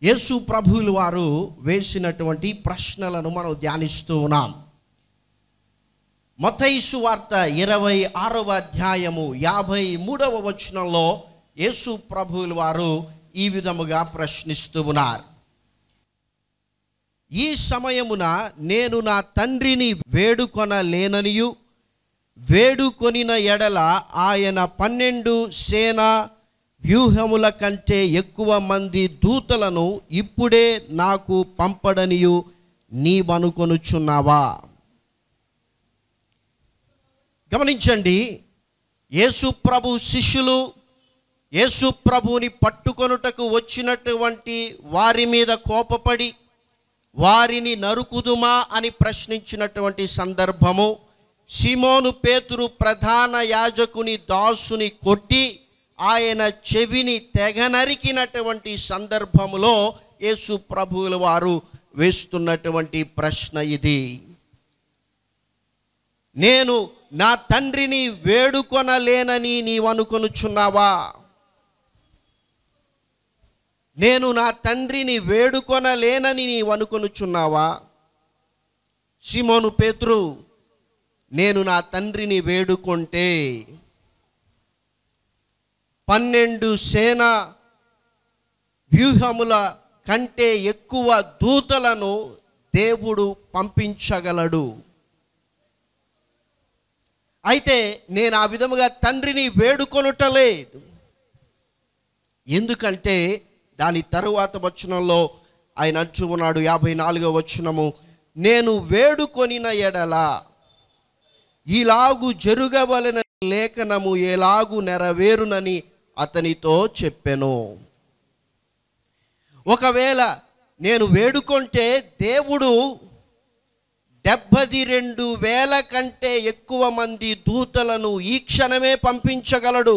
యేసు ప్రభువులు వారు వేసినటువంటి ప్రశ్నలను మనం ధ్యానిస్తూ ఉన్నాం మతైసు వార్త ఇరవై ఆరవ అధ్యాయము యాభై మూడవ వచనంలో యేసు ప్రభువులు వారు ఈ విధముగా ప్రశ్నిస్తూ ఉన్నారు ఈ సమయమున నేను నా తండ్రిని వేడుకొనలేననియు వేడుకొనిన ఎడల ఆయన పన్నెండు సేన వ్యూహముల కంటే ఎక్కువ మంది దూతలను ఇప్పుడే నాకు పంపడనియు నీవనుకొనుచున్నావా గమనించండి యేసు ప్రభు శిష్యులు యేసు ప్రభుని పట్టుకొనుటకు వచ్చినటువంటి వారి మీద కోపపడి వారిని నరుకుదుమా అని ప్రశ్నించినటువంటి సందర్భము సిమోను పేతురు ప్రధాన యాజకుని దాసుని కొట్టి ఆయన చెవిని తెగనరికినటువంటి సందర్భములో యేసు ప్రభువుల వారు వేస్తున్నటువంటి ప్రశ్న ఇది నేను నా తండ్రిని వేడుకొనలేనని నీవనుకొనుచున్నావా నేను నా తండ్రిని వేడుకొనలేనని నీవనుకొనుచున్నావా సిమోను పేతురు నేను నా తండ్రిని వేడుకొంటే పన్నెండు సేన వ్యూహముల కంటే ఎక్కువ దూతలను దేవుడు పంపించగలడు అయితే నేను ఆ విధముగా తండ్రిని వేడుకొనుటలేదు ఎందుకంటే దాని తరువాత వచనంలో ఆయన అంటూ ఉన్నాడు యాభై నాలుగో వచనము నేను వేడుకొనిన ఎడల ఈలాగు జరుగవలన లేఖనము ఎలాగు నెరవేరునని అతనితో చెప్పెను ఒకవేళ నేను వేడుకొంటే దేవుడు డెబ్బది రెండు వేల కంటే ఎక్కువ మంది దూతలను ఈ క్షణమే పంపించగలడు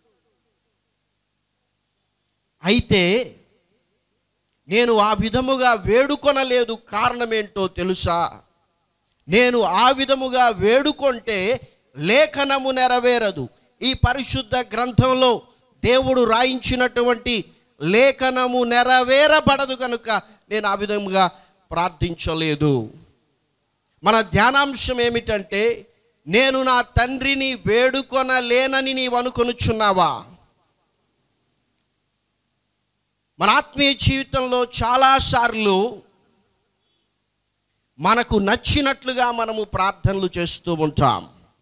అయితే నేను ఆ విధముగా వేడుకొనలేదు కారణమేంటో తెలుసా నేను ఆ విధముగా వేడుకొంటే లేఖనము నెరవేరదు ఈ పరిశుద్ధ గ్రంథంలో దేవుడు రాయించినటువంటి లేఖనము నెరవేరబడదు కనుక నేను ఆ విధముగా ప్రార్థించలేదు మన ధ్యానాంశం ఏమిటంటే నేను నా తండ్రిని వేడుకొనలేనని నీవు అనుకొనుచున్నావా మన ఆత్మీయ జీవితంలో చాలాసార్లు మనకు నచ్చినట్లుగా మనము ప్రార్థనలు చేస్తూ ఉంటాం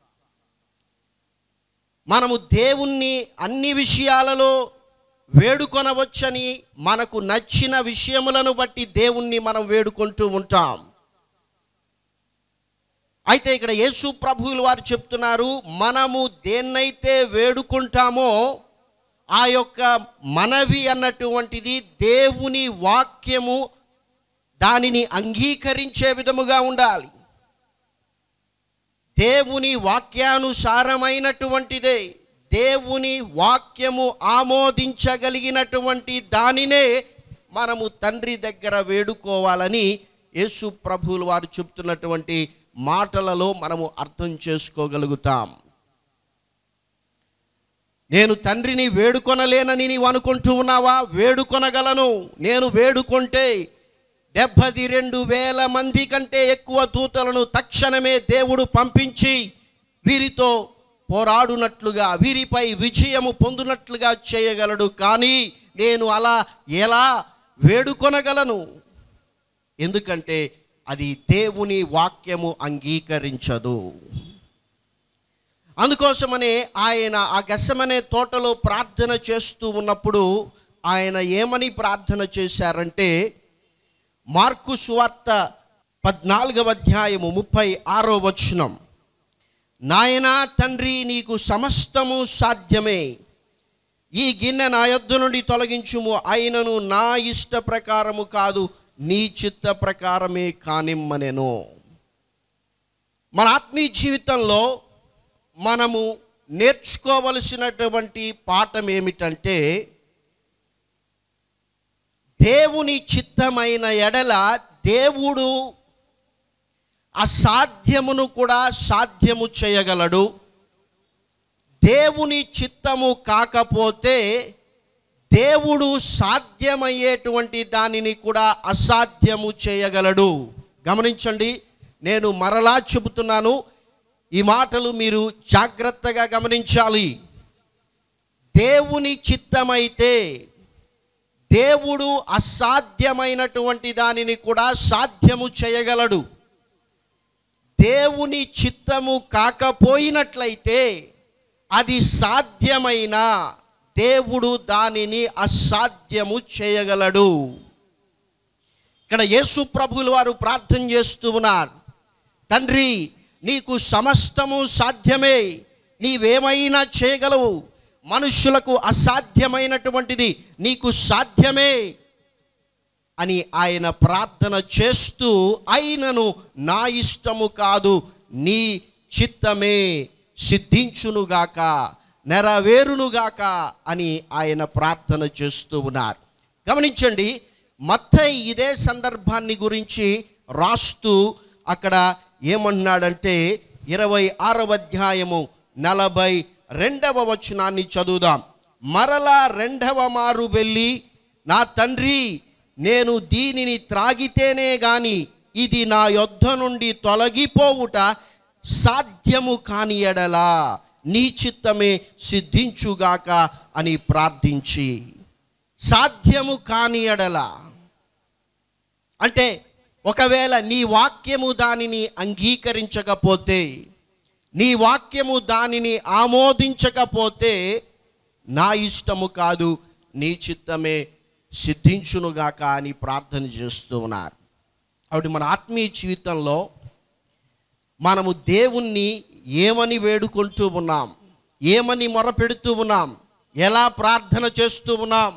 మనము దేవుణ్ణి అన్ని విషయాలలో వేడుకొనవచ్చని మనకు నచ్చిన విషయములను బట్టి దేవుణ్ణి మనం వేడుకుంటూ ఉంటాం అయితే ఇక్కడ యేసు ప్రభువులు వారు చెప్తున్నారు మనము దేన్నైతే వేడుకుంటామో ఆ యొక్క మనవి అన్నటువంటిది దేవుని వాక్యము దానిని అంగీకరించే విధముగా ఉండాలి దేవుని వాక్యానుసారమైనటువంటిదే దేవుని వాక్యము ఆమోదించగలిగినటువంటి దానినే మనము తండ్రి దగ్గర వేడుకోవాలని యేసు ప్రభువులు వారు చెప్తున్నటువంటి మాటలలో మనము అర్థం చేసుకోగలుగుతాం నేను తండ్రిని వేడుకొనలేనని నీవు అనుకుంటూ ఉన్నావా వేడుకొనగలను నేను వేడుకొంటే డెబ్బది రెండు వేల మంది కంటే ఎక్కువ దూతలను తక్షణమే దేవుడు పంపించి వీరితో పోరాడునట్లుగా వీరిపై విజయము పొందునట్లుగా చేయగలడు కానీ నేను అలా ఎలా వేడుకొనగలను ఎందుకంటే అది దేవుని వాక్యము అంగీకరించదు అందుకోసమనే ఆయన ఆ గసమనే తోటలో ప్రార్థన చేస్తూ ఉన్నప్పుడు ఆయన ఏమని ప్రార్థన చేశారంటే మార్కు సువార్త పద్నాలుగవ అధ్యాయము ముప్పై ఆరో వచనం నాయనా తండ్రి నీకు సమస్తము సాధ్యమే ఈ గిన్నె నా యొద్ద నుండి తొలగించుము అయినను నా ఇష్ట ప్రకారము కాదు నీ చిత్త ప్రకారమే కానిమ్మనెను మన ఆత్మీయ జీవితంలో మనము నేర్చుకోవలసినటువంటి పాఠం ఏమిటంటే దేవుని చిత్తమైన ఎడల దేవుడు అసాధ్యమును కూడా సాధ్యము చేయగలడు దేవుని చిత్తము కాకపోతే దేవుడు సాధ్యమయ్యేటువంటి దానిని కూడా అసాధ్యము చేయగలడు గమనించండి నేను మరలా చెబుతున్నాను ఈ మాటలు మీరు జాగ్రత్తగా గమనించాలి దేవుని చిత్తమైతే దేవుడు అసాధ్యమైనటువంటి దానిని కూడా సాధ్యము చేయగలడు దేవుని చిత్తము కాకపోయినట్లయితే అది సాధ్యమైన దేవుడు దానిని అసాధ్యము చేయగలడు ఇక్కడ యేసు ప్రభువుల వారు ప్రార్థన చేస్తూ ఉన్నారు తండ్రి నీకు సమస్తము సాధ్యమే నీవేమైనా చేయగలవు మనుష్యులకు అసాధ్యమైనటువంటిది నీకు సాధ్యమే అని ఆయన ప్రార్థన చేస్తూ అయినను నా ఇష్టము కాదు నీ చిత్తమే సిద్ధించునుగాక నెరవేరునుగాక అని ఆయన ప్రార్థన చేస్తూ ఉన్నారు గమనించండి మత్తయి ఇదే సందర్భాన్ని గురించి రాస్తూ అక్కడ ఏమంటున్నాడంటే ఇరవై ఆరవ అధ్యాయము నలభై రెండవ వచనాన్ని చదువుదాం మరలా రెండవ మారు వెళ్ళి నా తండ్రి నేను దీనిని త్రాగితేనే గాని ఇది నా యొద్ధ నుండి తొలగిపోవుట సాధ్యము కాని ఎడలా నీ చిత్తమే సిద్ధించుగాక అని ప్రార్థించి సాధ్యము కాని ఎడల అంటే ఒకవేళ నీ వాక్యము దానిని అంగీకరించకపోతే నీ వాక్యము దానిని ఆమోదించకపోతే నా ఇష్టము కాదు నీ చిత్తమే సిద్ధించునుగాక అని ప్రార్థన చేస్తూ ఉన్నారు కాబట్టి మన ఆత్మీయ జీవితంలో మనము దేవుణ్ణి ఏమని వేడుకుంటూ ఉన్నాం ఏమని మొరపెడుతూ ఉన్నాం ఎలా ప్రార్థన చేస్తూ ఉన్నాం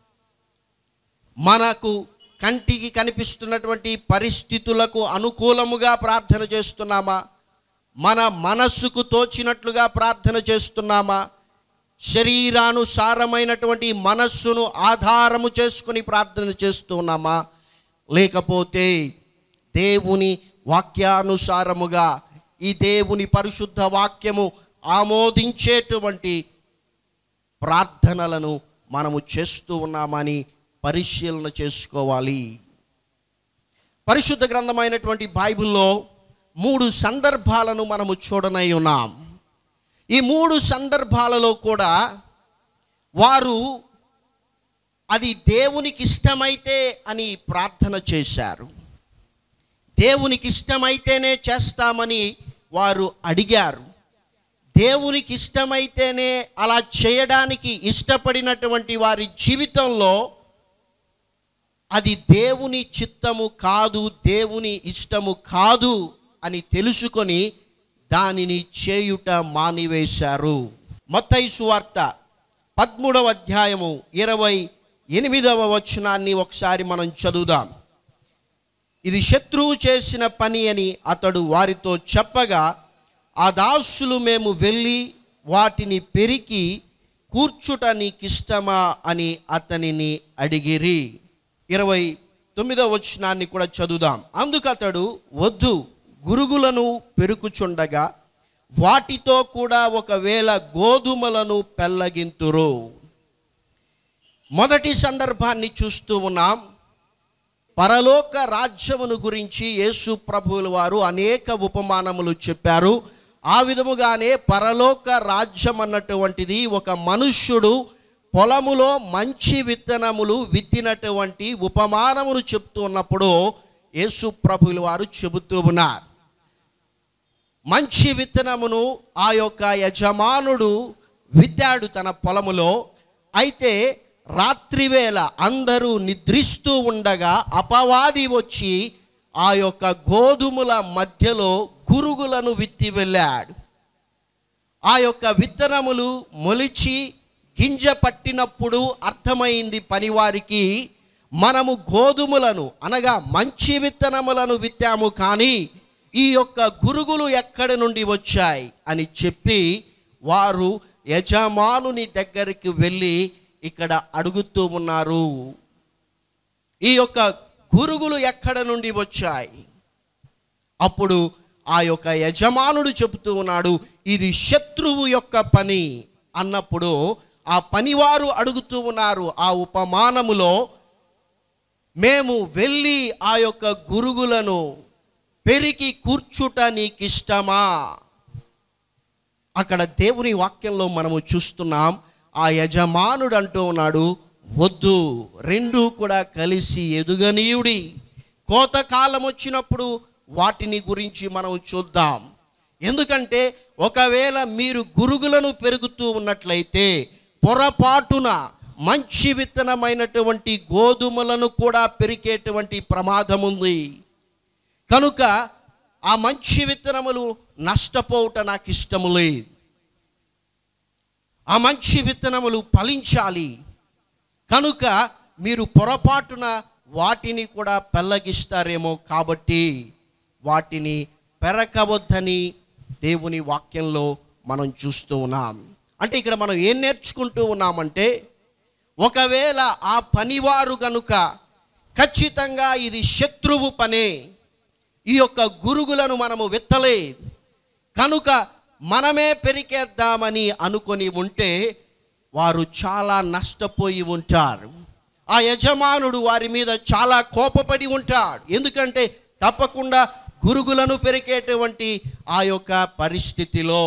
మనకు కంటికి కనిపిస్తున్నటువంటి పరిస్థితులకు అనుకూలముగా ప్రార్థన చేస్తున్నామా మన మనస్సుకు తోచినట్లుగా ప్రార్థన చేస్తున్నామా శరీరానుసారమైనటువంటి మనస్సును ఆధారము చేసుకుని ప్రార్థన చేస్తున్నామా లేకపోతే దేవుని వాక్యానుసారముగా ఈ దేవుని పరిశుద్ధ వాక్యము ఆమోదించేటువంటి ప్రార్థనలను మనము చేస్తూ ఉన్నామని పరిశీలన చేసుకోవాలి పరిశుద్ధ గ్రంథమైనటువంటి బైబిల్లో మూడు సందర్భాలను మనము చూడనై ఉన్నాం ఈ మూడు సందర్భాలలో కూడా వారు అది దేవునికి ఇష్టమైతే అని ప్రార్థన చేశారు దేవునికి ఇష్టమైతేనే చేస్తామని వారు అడిగారు దేవునికి ఇష్టమైతేనే అలా చేయడానికి ఇష్టపడినటువంటి వారి జీవితంలో అది దేవుని చిత్తము కాదు దేవుని ఇష్టము కాదు అని తెలుసుకొని దానిని చేయుట మానివేశారు మత్తయి సువార్త పదమూడవ అధ్యాయము ఇరవై ఎనిమిదవ వచనాన్ని ఒకసారి మనం చదువుదాం ఇది శత్రువు చేసిన పని అని అతడు వారితో చెప్పగా ఆ దాసులు మేము వెళ్ళి వాటిని పెరికి కూర్చుట నీకిష్టమా అని అతనిని అడిగిరి ఇరవై తొమ్మిదవ వచనాన్ని కూడా చదువుదాం అందుకు అతడు వద్దు గురుగులను పెరుకుచుండగా వాటితో కూడా ఒకవేళ గోధుమలను పెల్లగింతురు మొదటి సందర్భాన్ని చూస్తూ ఉన్నాం పరలోక రాజ్యమును గురించి యేసు ప్రభువుల వారు అనేక ఉపమానములు చెప్పారు ఆ విధముగానే పరలోక రాజ్యం అన్నటువంటిది ఒక మనుష్యుడు పొలములో మంచి విత్తనములు విత్తినటువంటి ఉపమానమును చెప్తూ ఉన్నప్పుడు యేసు ప్రభువుల వారు చెబుతూ ఉన్నారు మంచి విత్తనమును ఆ యొక్క యజమానుడు విత్తాడు తన పొలములో అయితే రాత్రివేళ అందరూ నిద్రిస్తూ ఉండగా అపవాది వచ్చి ఆ యొక్క గోధుమల మధ్యలో గురుగులను విత్తి వెళ్ళాడు ఆ యొక్క విత్తనములు మొలిచి గింజ పట్టినప్పుడు అర్థమైంది పనివారికి మనము గోధుమలను అనగా మంచి విత్తనములను విత్తాము కానీ ఈ యొక్క గురుగులు ఎక్కడి నుండి వచ్చాయి అని చెప్పి వారు యజమానుని దగ్గరికి వెళ్ళి ఇక్కడ అడుగుతూ ఉన్నారు ఈ యొక్క గురుగులు ఎక్కడ నుండి వచ్చాయి అప్పుడు ఆ యొక్క యజమానుడు చెబుతూ ఉన్నాడు ఇది శత్రువు యొక్క పని అన్నప్పుడు ఆ పనివారు అడుగుతూ ఉన్నారు ఆ ఉపమానములో మేము వెళ్ళి ఆ యొక్క గురుగులను పెరిగి కూర్చుట నీకిష్టమా అక్కడ దేవుని వాక్యంలో మనము చూస్తున్నాం ఆ యజమానుడు అంటూ ఉన్నాడు వద్దు రెండు కూడా కలిసి ఎదుగనీయుడి కోతకాలం వచ్చినప్పుడు వాటిని గురించి మనం చూద్దాం ఎందుకంటే ఒకవేళ మీరు గురుగులను పెరుగుతూ ఉన్నట్లయితే పొరపాటున మంచి విత్తనమైనటువంటి గోధుమలను కూడా పెరిగేటువంటి ప్రమాదం ఉంది కనుక ఆ మంచి విత్తనములు నష్టపోవుట నాకు ఇష్టము లేదు ఆ మంచి విత్తనములు ఫలించాలి కనుక మీరు పొరపాటున వాటిని కూడా పెల్లగిస్తారేమో కాబట్టి వాటిని పెరకవద్దని దేవుని వాక్యంలో మనం చూస్తూ ఉన్నాం అంటే ఇక్కడ మనం ఏం నేర్చుకుంటూ ఉన్నామంటే ఒకవేళ ఆ పనివారు గనుక ఖచ్చితంగా ఇది శత్రువు పనే ఈ యొక్క గురుగులను మనము విత్తలే కనుక మనమే పెరికేద్దామని అనుకొని ఉంటే వారు చాలా నష్టపోయి ఉంటారు ఆ యజమానుడు వారి మీద చాలా కోపపడి ఉంటాడు ఎందుకంటే తప్పకుండా గురుగులను పెరిగేటువంటి ఆ యొక్క పరిస్థితిలో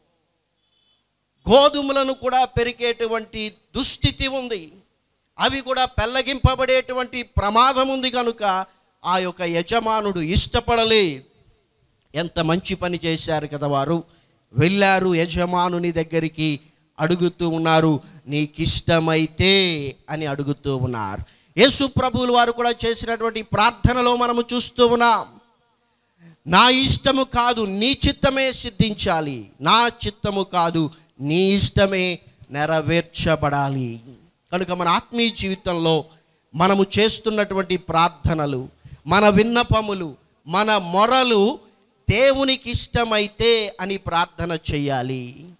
గోధుమలను కూడా పెరిగేటువంటి దుస్థితి ఉంది అవి కూడా పెల్లగింపబడేటువంటి ప్రమాదం ఉంది కనుక ఆ యొక్క యజమానుడు ఇష్టపడలే ఎంత మంచి పని చేశారు కదా వారు వెళ్ళారు యజమానుని దగ్గరికి అడుగుతూ ఉన్నారు నీకిష్టమైతే అని అడుగుతూ ఉన్నారు యేసు ప్రభువులు వారు కూడా చేసినటువంటి ప్రార్థనలో మనము చూస్తూ ఉన్నాం నా ఇష్టము కాదు నీ చిత్తమే సిద్ధించాలి నా చిత్తము కాదు నీ ఇష్టమే నెరవేర్చబడాలి కనుక మన ఆత్మీయ జీవితంలో మనము చేస్తున్నటువంటి ప్రార్థనలు మన విన్నపములు మన మొరలు దేవునికి ఇష్టమైతే అని ప్రార్థన చేయాలి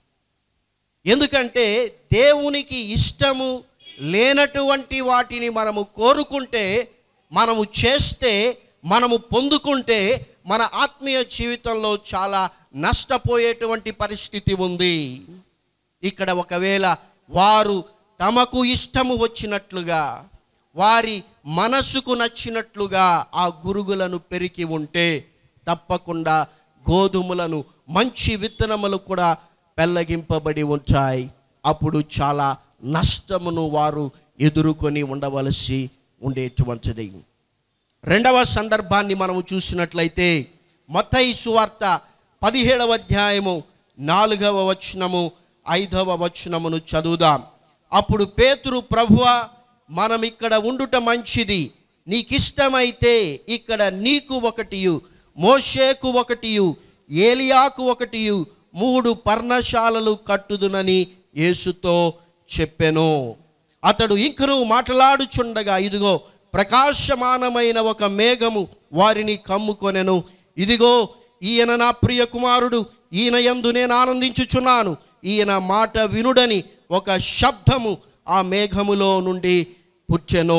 ఎందుకంటే దేవునికి ఇష్టము లేనటువంటి వాటిని మనము కోరుకుంటే మనము చేస్తే మనము పొందుకుంటే మన ఆత్మీయ జీవితంలో చాలా నష్టపోయేటువంటి పరిస్థితి ఉంది ఇక్కడ ఒకవేళ వారు తమకు ఇష్టము వచ్చినట్లుగా వారి మనసుకు నచ్చినట్లుగా ఆ గురుగులను పెరికి ఉంటే తప్పకుండా గోధుమలను మంచి విత్తనములు కూడా పెల్లగింపబడి ఉంటాయి అప్పుడు చాలా నష్టమును వారు ఎదుర్కొని ఉండవలసి ఉండేటువంటిది రెండవ సందర్భాన్ని మనము చూసినట్లయితే మత్తయి సువార్త పదిహేడవ అధ్యాయము నాలుగవ వచనము ఐదవ వచనమును చదువుదాం అప్పుడు పేతురు ప్రభువ మనం ఇక్కడ ఉండుట మంచిది నీకిష్టమైతే ఇక్కడ నీకు ఒకటియు మోషేకు ఒకటియు ఏలియాకు ఒకటియు మూడు పర్ణశాలలు కట్టుదునని యేసుతో చెప్పెను అతడు ఇంకను మాట్లాడుచుండగా ఇదిగో ప్రకాశమానమైన ఒక మేఘము వారిని కమ్ముకొనెను ఇదిగో ఈయన నా ప్రియ కుమారుడు ఈయన యందు నేను ఆనందించుచున్నాను ఈయన మాట వినుడని ఒక శబ్దము ఆ మేఘములో నుండి పుచ్చెను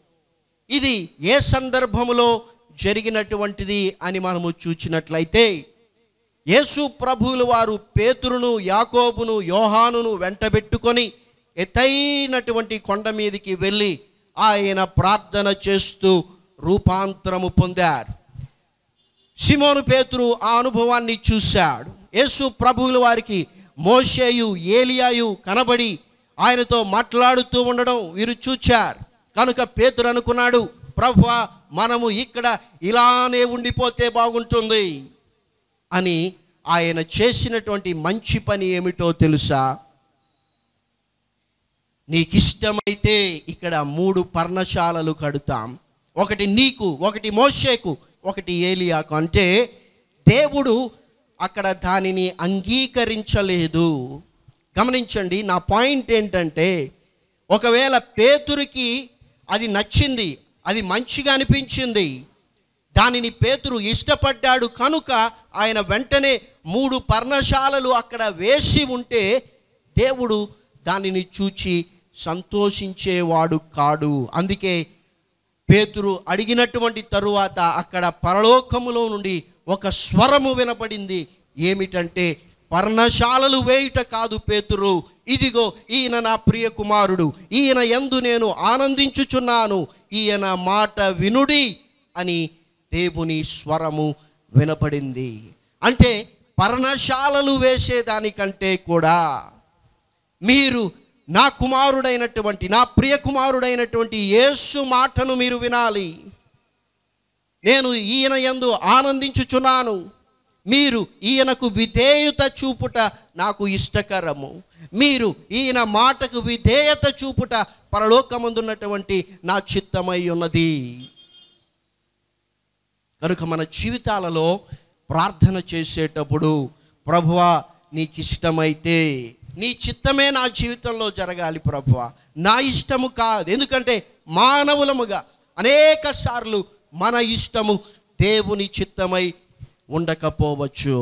ఇది ఏ సందర్భములో జరిగినటువంటిది అని మనము చూచినట్లయితే యేసు ప్రభువుల వారు పేతురును యాకోబును యోహానును వెంటబెట్టుకొని ఎత్తైనటువంటి కొండ మీదకి వెళ్ళి ఆయన ప్రార్థన చేస్తూ రూపాంతరము పొందారు సిమోను పేతురు ఆ అనుభవాన్ని చూశాడు యేసు ప్రభువుల వారికి మోషేయు ఏలియాయు కనబడి ఆయనతో మాట్లాడుతూ ఉండడం వీరు చూచారు కనుక పేతురు అనుకున్నాడు ప్రభు మనము ఇక్కడ ఇలానే ఉండిపోతే బాగుంటుంది అని ఆయన చేసినటువంటి మంచి పని ఏమిటో తెలుసా నీకిష్టమైతే ఇక్కడ మూడు పర్ణశాలలు కడుతాం ఒకటి నీకు ఒకటి మోషేకు ఒకటి ఏలియాకు అంటే దేవుడు అక్కడ దానిని అంగీకరించలేదు గమనించండి నా పాయింట్ ఏంటంటే ఒకవేళ పేతురికి అది నచ్చింది అది మంచిగా అనిపించింది దానిని పేతురు ఇష్టపడ్డాడు కనుక ఆయన వెంటనే మూడు పర్ణశాలలు అక్కడ వేసి ఉంటే దేవుడు దానిని చూచి సంతోషించేవాడు కాడు అందుకే పేతురు అడిగినటువంటి తరువాత అక్కడ పరలోకములో నుండి ఒక స్వరము వినపడింది ఏమిటంటే పర్ణశాలలు వేయుట కాదు పేతురు ఇదిగో ఈయన నా ప్రియ కుమారుడు ఈయన ఎందు నేను ఆనందించుచున్నాను ఈయన మాట వినుడి అని దేవుని స్వరము వినపడింది అంటే పర్ణశాలలు వేసేదానికంటే కూడా మీరు నా కుమారుడైనటువంటి నా ప్రియ కుమారుడైనటువంటి యేసు మాటను మీరు వినాలి నేను ఈయన యందు ఆనందించుచున్నాను మీరు ఈయనకు విధేయత చూపుట నాకు ఇష్టకరము మీరు ఈయన మాటకు విధేయత చూపుట పరలోకమందున్నటువంటి నా చిత్తమై ఉన్నది కనుక మన జీవితాలలో ప్రార్థన చేసేటప్పుడు ప్రభువా నీకు ఇష్టమైతే నీ చిత్తమే నా జీవితంలో జరగాలి ప్రభువా నా ఇష్టము కాదు ఎందుకంటే మానవులముగా అనేక సార్లు మన ఇష్టము దేవుని చిత్తమై ఉండకపోవచ్చు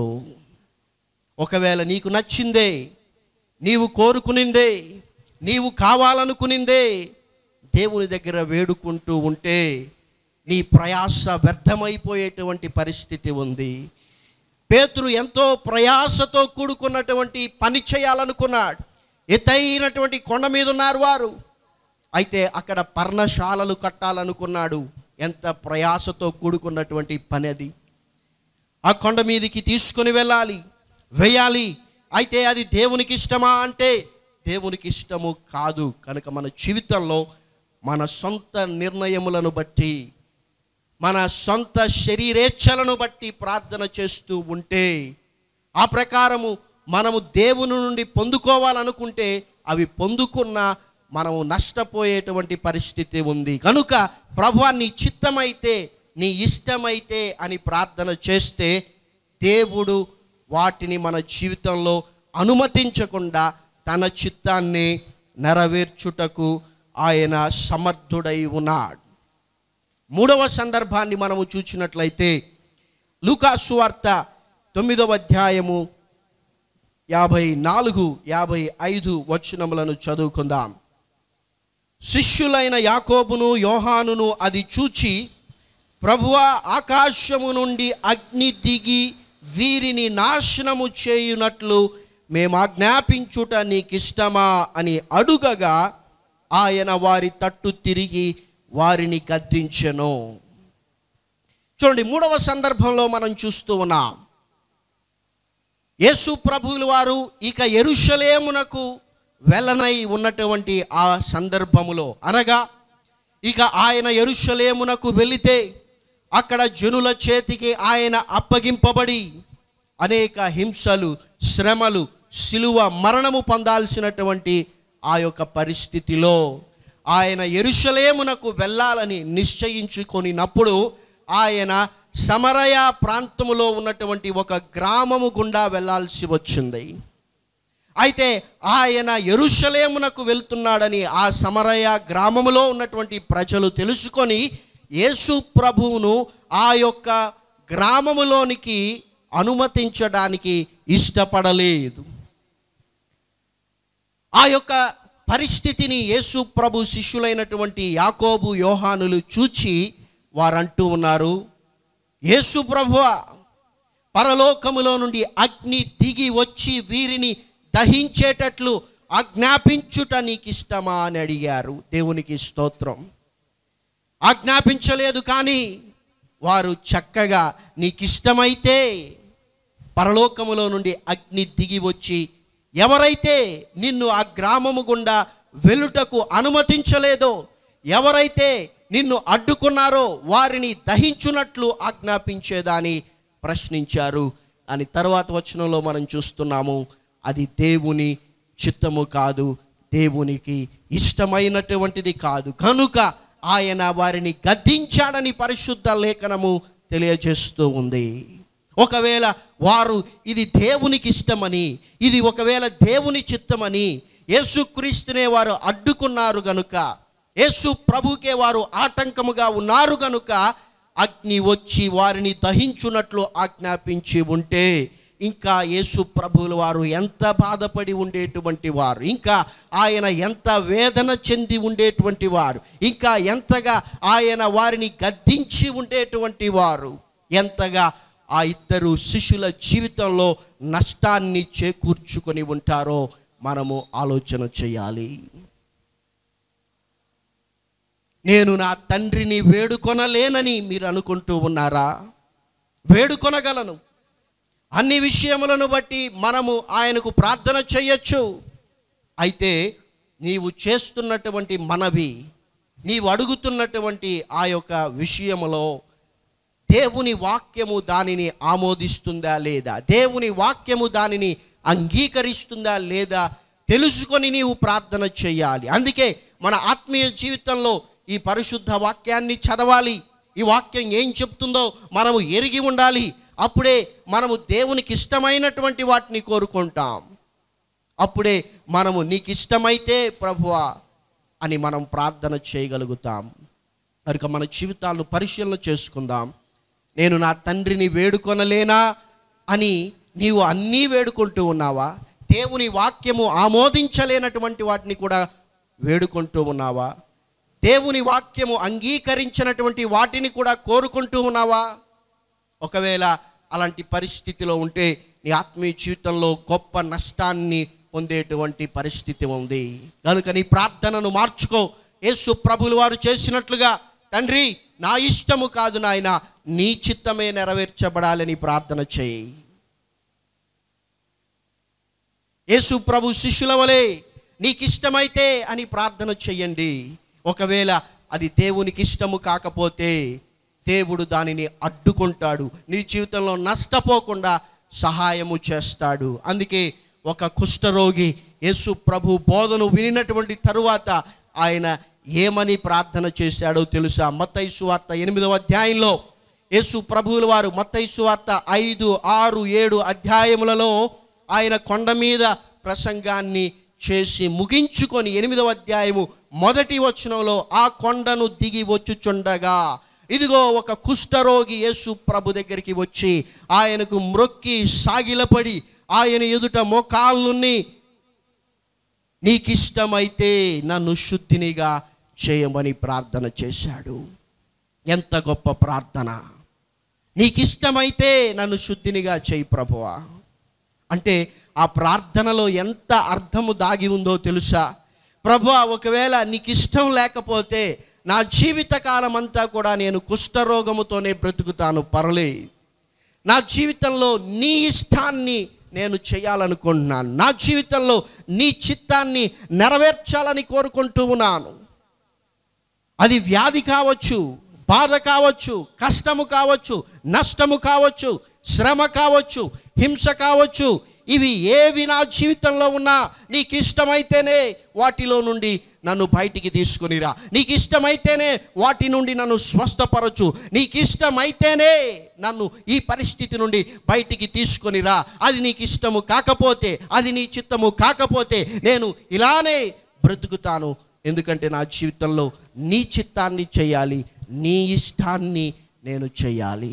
ఒకవేళ నీకు నచ్చిందే నీవు కోరుకునిందే నీవు కావాలనుకునిందే దేవుని దగ్గర వేడుకుంటూ ఉంటే నీ ప్రయాస వ్యర్థమైపోయేటువంటి పరిస్థితి ఉంది పేతురు ఎంతో ప్రయాసతో కూడుకున్నటువంటి పని చేయాలనుకున్నాడు ఎత్తైనటువంటి కొండ మీద ఉన్నారు వారు అయితే అక్కడ పర్ణశాలలు కట్టాలనుకున్నాడు ఎంత ప్రయాసతో కూడుకున్నటువంటి పని అది ఆ కొండ మీదికి తీసుకొని వెళ్ళాలి వేయాలి అయితే అది దేవునికి ఇష్టమా అంటే దేవునికి ఇష్టము కాదు కనుక మన జీవితంలో మన సొంత నిర్ణయములను బట్టి మన సొంత శరీరేచ్ఛలను బట్టి ప్రార్థన చేస్తూ ఉంటే ఆ ప్రకారము మనము దేవుని నుండి పొందుకోవాలనుకుంటే అవి పొందుకున్న మనము నష్టపోయేటువంటి పరిస్థితి ఉంది కనుక ప్రభు నీ చిత్తమైతే నీ ఇష్టమైతే అని ప్రార్థన చేస్తే దేవుడు వాటిని మన జీవితంలో అనుమతించకుండా తన చిత్తాన్ని నెరవేర్చుటకు ఆయన సమర్థుడై ఉన్నాడు మూడవ సందర్భాన్ని మనము చూసినట్లయితే లూకాసు వార్త తొమ్మిదవ అధ్యాయము యాభై నాలుగు యాభై ఐదు వచనములను చదువుకుందాం శిష్యులైన యాకోబును యోహానును అది చూచి ప్రభువా ఆకాశము నుండి అగ్ని దిగి వీరిని నాశనము చేయునట్లు మేము ఆజ్ఞాపించుట నీకిష్టమా అని అడుగగా ఆయన వారి తట్టు తిరిగి వారిని గద్దించెను చూడండి మూడవ సందర్భంలో మనం చూస్తూ ఉన్నాం యేసు ప్రభువుల వారు ఇక ఎరుషలేమునకు వెళ్ళనై ఉన్నటువంటి ఆ సందర్భములో అనగా ఇక ఆయన ఎరుషలేమునకు వెళితే అక్కడ జనుల చేతికి ఆయన అప్పగింపబడి అనేక హింసలు శ్రమలు శిలువ మరణము పొందాల్సినటువంటి ఆ యొక్క పరిస్థితిలో ఆయన ఎరుషలేమునకు వెళ్ళాలని నిశ్చయించుకొనినప్పుడు ఆయన సమరయ ప్రాంతములో ఉన్నటువంటి ఒక గ్రామము గుండా వెళ్ళాల్సి వచ్చింది అయితే ఆయన ఎరుషలేమునకు వెళ్తున్నాడని ఆ సమరయ గ్రామములో ఉన్నటువంటి ప్రజలు తెలుసుకొని యేసు ప్రభువును ఆ యొక్క గ్రామములోనికి అనుమతించడానికి ఇష్టపడలేదు ఆ యొక్క పరిస్థితిని యేసు ప్రభు శిష్యులైనటువంటి యాకోబు యోహానులు చూచి వారంటూ ఉన్నారు యేసు ప్రభువా పరలోకములో నుండి అగ్ని దిగి వచ్చి వీరిని దహించేటట్లు ఆజ్ఞాపించుట నీకు ఇష్టమా అని అడిగారు దేవునికి స్తోత్రం ఆజ్ఞాపించలేదు కానీ వారు చక్కగా నీకు ఇష్టమైతే పరలోకములో నుండి అగ్ని దిగి వచ్చి ఎవరైతే నిన్ను ఆ గ్రామము గుండా వెలుటకు అనుమతించలేదో ఎవరైతే నిన్ను అడ్డుకున్నారో వారిని దహించునట్లు ఆజ్ఞాపించేదాని ప్రశ్నించారు అని తర్వాత వచనంలో మనం చూస్తున్నాము అది దేవుని చిత్తము కాదు దేవునికి ఇష్టమైనటువంటిది కాదు కనుక ఆయన వారిని గద్దించాడని పరిశుద్ధ లేఖనము తెలియజేస్తూ ఉంది ఒకవేళ వారు ఇది దేవునికి ఇష్టమని ఇది ఒకవేళ దేవుని చిత్తమని యేసుక్రీస్తునే వారు అడ్డుకున్నారు గనుక యేసు ప్రభుకే వారు ఆటంకముగా ఉన్నారు గనుక అగ్ని వచ్చి వారిని దహించున్నట్లు ఆజ్ఞాపించి ఉంటే ఇంకా యేసు ప్రభువుల వారు ఎంత బాధపడి ఉండేటువంటి వారు ఇంకా ఆయన ఎంత వేదన చెంది ఉండేటువంటి వారు ఇంకా ఎంతగా ఆయన వారిని గద్దించి ఉండేటువంటి వారు ఎంతగా ఆ ఇద్దరు శిష్యుల జీవితంలో నష్టాన్ని చేకూర్చుకొని ఉంటారో మనము ఆలోచన చేయాలి నేను నా తండ్రిని వేడుకొనలేనని మీరు అనుకుంటూ ఉన్నారా వేడుకొనగలను అన్ని విషయములను బట్టి మనము ఆయనకు ప్రార్థన చేయొచ్చు అయితే నీవు చేస్తున్నటువంటి మనవి నీవు అడుగుతున్నటువంటి ఆ యొక్క విషయములో దేవుని వాక్యము దానిని ఆమోదిస్తుందా లేదా దేవుని వాక్యము దానిని అంగీకరిస్తుందా లేదా తెలుసుకొని నీవు ప్రార్థన చేయాలి అందుకే మన ఆత్మీయ జీవితంలో ఈ పరిశుద్ధ వాక్యాన్ని చదవాలి ఈ వాక్యం ఏం చెప్తుందో మనము ఎరిగి ఉండాలి అప్పుడే మనము దేవునికి ఇష్టమైనటువంటి వాటిని కోరుకుంటాం అప్పుడే మనము నీకు ఇష్టమైతే ప్రభువా అని మనం ప్రార్థన చేయగలుగుతాం కనుక మన జీవితాలను పరిశీలన చేసుకుందాం నేను నా తండ్రిని వేడుకొనలేనా అని నీవు అన్నీ వేడుకుంటూ ఉన్నావా దేవుని వాక్యము ఆమోదించలేనటువంటి వాటిని కూడా వేడుకుంటూ ఉన్నావా దేవుని వాక్యము అంగీకరించినటువంటి వాటిని కూడా కోరుకుంటూ ఉన్నావా ఒకవేళ అలాంటి పరిస్థితిలో ఉంటే నీ ఆత్మీయ జీవితంలో గొప్ప నష్టాన్ని పొందేటువంటి పరిస్థితి ఉంది కనుక నీ ప్రార్థనను మార్చుకో యేసు ప్రభులు వారు చేసినట్లుగా తండ్రి నా ఇష్టము కాదు నాయన నీ చిత్తమే నెరవేర్చబడాలని ప్రార్థన చేయి యేసు ప్రభు శిష్యుల వలె నీకు ఇష్టమైతే అని ప్రార్థన చెయ్యండి ఒకవేళ అది దేవునికి ఇష్టము కాకపోతే దేవుడు దానిని అడ్డుకుంటాడు నీ జీవితంలో నష్టపోకుండా సహాయము చేస్తాడు అందుకే ఒక కుష్ఠరోగి యేసు ప్రభు బోధను వినినటువంటి తరువాత ఆయన ఏమని ప్రార్థన చేశాడో తెలుసా మత్తయి వార్త ఎనిమిదవ అధ్యాయంలో యేసు ప్రభువుల వారు మత్తయి వార్త ఐదు ఆరు ఏడు అధ్యాయములలో ఆయన కొండ మీద ప్రసంగాన్ని చేసి ముగించుకొని ఎనిమిదవ అధ్యాయము మొదటి వచనంలో ఆ కొండను దిగి వచ్చుచుండగా ఇదిగో ఒక కుష్ఠరోగి యేసు ప్రభు దగ్గరికి వచ్చి ఆయనకు మ్రొక్కి సాగిలపడి ఆయన ఎదుట మోకాళ్ళుని నీకిష్టమైతే నన్ను శుద్ధినిగా చేయమని ప్రార్థన చేశాడు ఎంత గొప్ప ప్రార్థన నీకిష్టమైతే నన్ను శుద్ధినిగా చేయి ప్రభువా అంటే ఆ ప్రార్థనలో ఎంత అర్థము దాగి ఉందో తెలుసా ప్రభు ఒకవేళ నీకు ఇష్టం లేకపోతే నా జీవిత కాలం అంతా కూడా నేను కుష్ఠరోగముతోనే బ్రతుకుతాను పర్లే నా జీవితంలో నీ ఇష్టాన్ని నేను చేయాలనుకుంటున్నాను నా జీవితంలో నీ చిత్తాన్ని నెరవేర్చాలని కోరుకుంటూ ఉన్నాను అది వ్యాధి కావచ్చు బాధ కావచ్చు కష్టము కావచ్చు నష్టము కావచ్చు శ్రమ కావచ్చు హింస కావచ్చు ఇవి ఏవి నా జీవితంలో ఉన్నా నీకు ఇష్టమైతేనే వాటిలో నుండి నన్ను బయటికి తీసుకునిరా నీకు ఇష్టమైతేనే వాటి నుండి నన్ను స్వస్థపరచు నీకు ఇష్టమైతేనే నన్ను ఈ పరిస్థితి నుండి బయటికి తీసుకొనిరా అది నీకు ఇష్టము కాకపోతే అది నీ చిత్తము కాకపోతే నేను ఇలానే బ్రతుకుతాను ఎందుకంటే నా జీవితంలో నీ చిత్తాన్ని చేయాలి నీ ఇష్టాన్ని నేను చేయాలి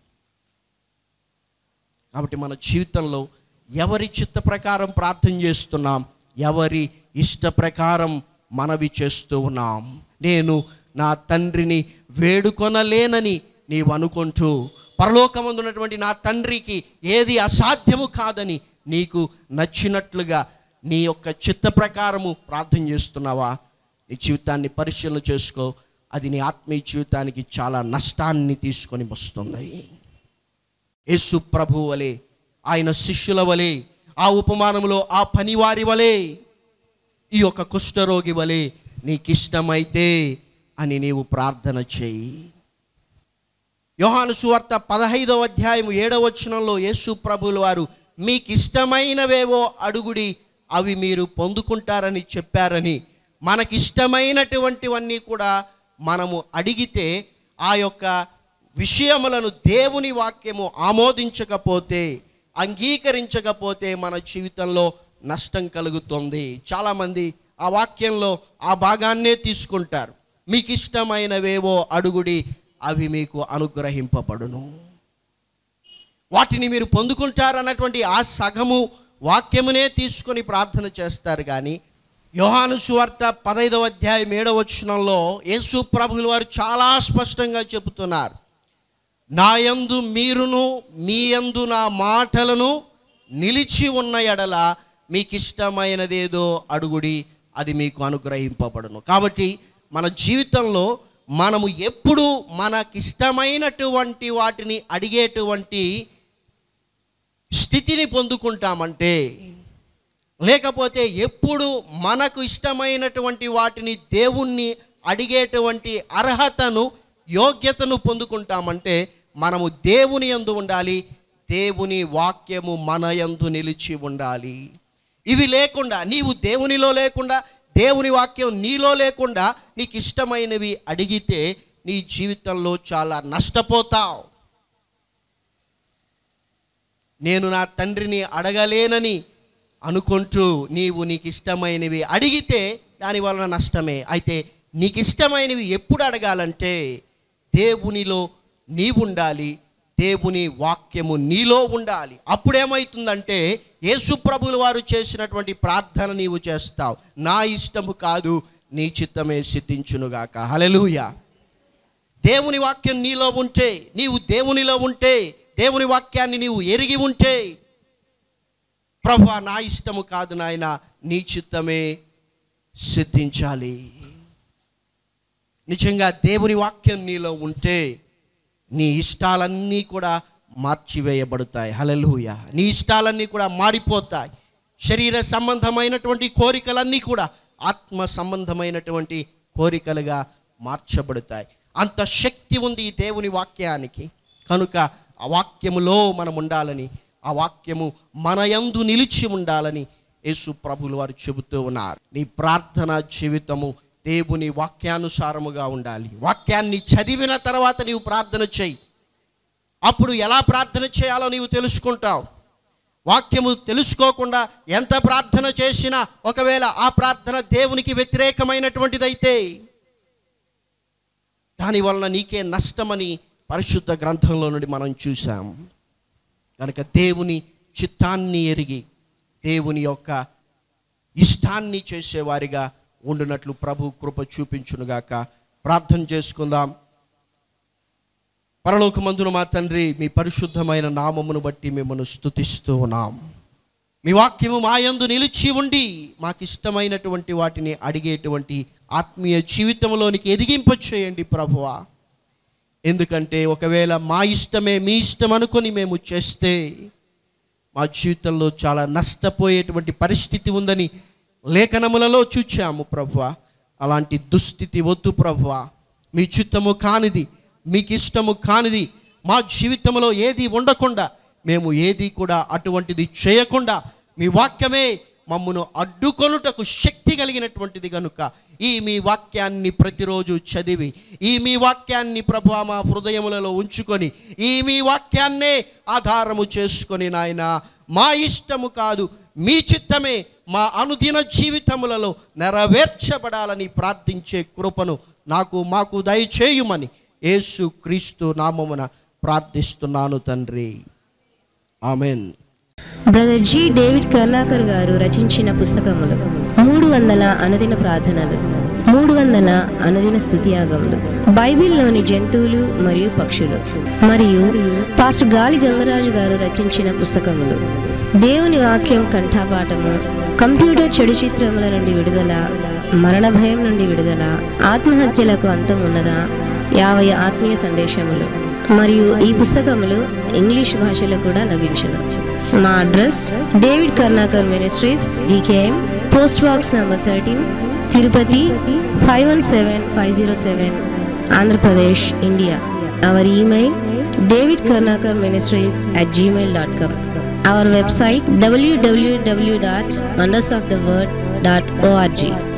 కాబట్టి మన జీవితంలో ఎవరి చిత్త ప్రకారం ప్రార్థన చేస్తున్నాం ఎవరి ఇష్ట ప్రకారం మనవి చేస్తూ ఉన్నాం నేను నా తండ్రిని వేడుకొనలేనని నీవు అనుకుంటూ పరలోకమందున్నటువంటి నా తండ్రికి ఏది అసాధ్యము కాదని నీకు నచ్చినట్లుగా నీ యొక్క చిత్త ప్రకారము ప్రార్థన చేస్తున్నావా నీ జీవితాన్ని పరిశీలన చేసుకో అది నీ ఆత్మీయ జీవితానికి చాలా నష్టాన్ని తీసుకొని వస్తుంది యేసు ప్రభు వలె ఆయన శిష్యుల వలె ఆ ఉపమానంలో ఆ పనివారి వలె ఈ యొక్క కుష్ఠరోగి వలె నీకిష్టమైతే అని నీవు ప్రార్థన చేయి యోహాను సువార్త పదహైదవ అధ్యాయం ఏడవ వచనంలో యేసు ప్రభులు వారు మీకు ఇష్టమైనవేవో అడుగుడి అవి మీరు పొందుకుంటారని చెప్పారని మనకిష్టమైనటువంటివన్నీ కూడా మనము అడిగితే ఆ యొక్క విషయములను దేవుని వాక్యము ఆమోదించకపోతే అంగీకరించకపోతే మన జీవితంలో నష్టం కలుగుతుంది చాలామంది ఆ వాక్యంలో ఆ భాగాన్నే తీసుకుంటారు మీకు ఇష్టమైనవేవో అడుగుడి అవి మీకు అనుగ్రహింపబడును వాటిని మీరు పొందుకుంటారన్నటువంటి ఆ సగము వాక్యమునే తీసుకొని ప్రార్థన చేస్తారు కానీ యోహాను సువార్త పదైదవ అధ్యాయం ఏడవ వచనంలో యేసు ప్రభుల వారు చాలా స్పష్టంగా చెబుతున్నారు నాయందు మీరును మీ యందు నా మాటలను నిలిచి ఉన్న ఎడల మీకు ఇష్టమైనదేదో అడుగుడి అది మీకు అనుగ్రహింపబడును కాబట్టి మన జీవితంలో మనము ఎప్పుడు మనకిష్టమైనటువంటి వాటిని అడిగేటువంటి స్థితిని పొందుకుంటామంటే లేకపోతే ఎప్పుడు మనకు ఇష్టమైనటువంటి వాటిని దేవుణ్ణి అడిగేటువంటి అర్హతను యోగ్యతను పొందుకుంటామంటే మనము దేవుని యందు ఉండాలి దేవుని వాక్యము మన యందు నిలిచి ఉండాలి ఇవి లేకుండా నీవు దేవునిలో లేకుండా దేవుని వాక్యం నీలో లేకుండా నీకు ఇష్టమైనవి అడిగితే నీ జీవితంలో చాలా నష్టపోతావు నేను నా తండ్రిని అడగలేనని అనుకుంటూ నీవు నీకు ఇష్టమైనవి అడిగితే దాని వలన నష్టమే అయితే నీకు ఇష్టమైనవి ఎప్పుడు అడగాలంటే దేవునిలో నీవు ఉండాలి దేవుని వాక్యము నీలో ఉండాలి అప్పుడేమవుతుందంటే యేసు ప్రభుల వారు చేసినటువంటి ప్రార్థన నీవు చేస్తావు నా ఇష్టము కాదు నీ చిత్తమే సిద్ధించునుగాక హలెలూయా దేవుని వాక్యం నీలో ఉంటే నీవు దేవునిలో ఉంటే దేవుని వాక్యాన్ని నీవు ఎరిగి ఉంటే ప్రభు నా ఇష్టము కాదు నాయన నీ చిత్తమే సిద్ధించాలి నిజంగా దేవుని వాక్యం నీలో ఉంటే నీ ఇష్టాలన్నీ కూడా మార్చివేయబడతాయి హలలుయ నీ ఇష్టాలన్నీ కూడా మారిపోతాయి శరీర సంబంధమైనటువంటి కోరికలన్నీ కూడా ఆత్మ సంబంధమైనటువంటి కోరికలుగా మార్చబడతాయి అంత శక్తి ఉంది ఈ దేవుని వాక్యానికి కనుక ఆ వాక్యములో మనం ఉండాలని ఆ వాక్యము మన యందు నిలిచి ఉండాలని యేసు ప్రభులు వారు చెబుతూ ఉన్నారు నీ ప్రార్థన జీవితము దేవుని వాక్యానుసారముగా ఉండాలి వాక్యాన్ని చదివిన తర్వాత నీవు ప్రార్థన చేయి అప్పుడు ఎలా ప్రార్థన చేయాలో నీవు తెలుసుకుంటావు వాక్యము తెలుసుకోకుండా ఎంత ప్రార్థన చేసినా ఒకవేళ ఆ ప్రార్థన దేవునికి వ్యతిరేకమైనటువంటిదైతే దాని వలన నీకే నష్టమని పరిశుద్ధ గ్రంథంలో నుండి మనం చూసాం కనుక దేవుని చిత్తాన్ని ఎరిగి దేవుని యొక్క ఇష్టాన్ని చేసేవారిగా ఉండునట్లు ప్రభు కృప చూపించునుగాక ప్రార్థన చేసుకుందాం పరలోకమందున మా తండ్రి మీ పరిశుద్ధమైన నామమును బట్టి మిమ్మల్ని స్తుతిస్తూ ఉన్నాం మీ వాక్యము మాయందు నిలిచి ఉండి మాకు ఇష్టమైనటువంటి వాటిని అడిగేటువంటి ఆత్మీయ జీవితంలోనికి ఎదిగింప చేయండి ప్రభువా ఎందుకంటే ఒకవేళ మా ఇష్టమే మీ ఇష్టం అనుకొని మేము చేస్తే మా జీవితంలో చాలా నష్టపోయేటువంటి పరిస్థితి ఉందని లేఖనములలో చూచాము ప్రభువ అలాంటి దుస్థితి వద్దు ప్రభువ మీ చిత్తము కానిది మీకు ఇష్టము కానిది మా జీవితంలో ఏది ఉండకుండా మేము ఏది కూడా అటువంటిది చేయకుండా మీ వాక్యమే మమ్మను అడ్డుకొనుటకు శక్తి కలిగినటువంటిది కనుక ఈ మీ వాక్యాన్ని ప్రతిరోజు చదివి ఈ మీ వాక్యాన్ని ప్రభు మా హృదయములలో ఉంచుకొని ఈ మీ వాక్యాన్నే ఆధారము చేసుకొని నాయన మా ఇష్టము కాదు మీ చిత్తమే మా అనుదిన జీవితములలో నెరవేర్చబడాలని ప్రార్థించే కృపను నాకు మాకు దయచేయుమని యేసు క్రీస్తు నామమున ప్రార్థిస్తున్నాను తండ్రి ఆమెన్ బ్రదర్ జి డేవిడ్ కర్ణాకర్ గారు రచించిన పుస్తకములు మూడు వందల అనుదిన ప్రార్థనలు మూడు వందల అనుదిన స్థుతియాగములు బైబిల్లోని జంతువులు మరియు పక్షులు మరియు పాస్టర్ గాలి గంగరాజు గారు రచించిన పుస్తకములు దేవుని వాక్యం కంఠాపాఠము కంప్యూటర్ చెడు చిత్రముల నుండి విడుదల మరణ భయం నుండి విడుదల ఆత్మహత్యలకు అంతం ఉన్నదా యాభై ఆత్మీయ సందేశములు మరియు ఈ పుస్తకములు ఇంగ్లీష్ భాషలో కూడా లభించును మా address David Karnakar ministries DKM post box number thirteen Tirupati five one seven five zero seven Andhra Pradesh India our email David Karnakar ministries at Gmail dot com our website డబ్ల్యూడబ్ల్యూడబ్ల్యూ dot wonders of the word dot ORG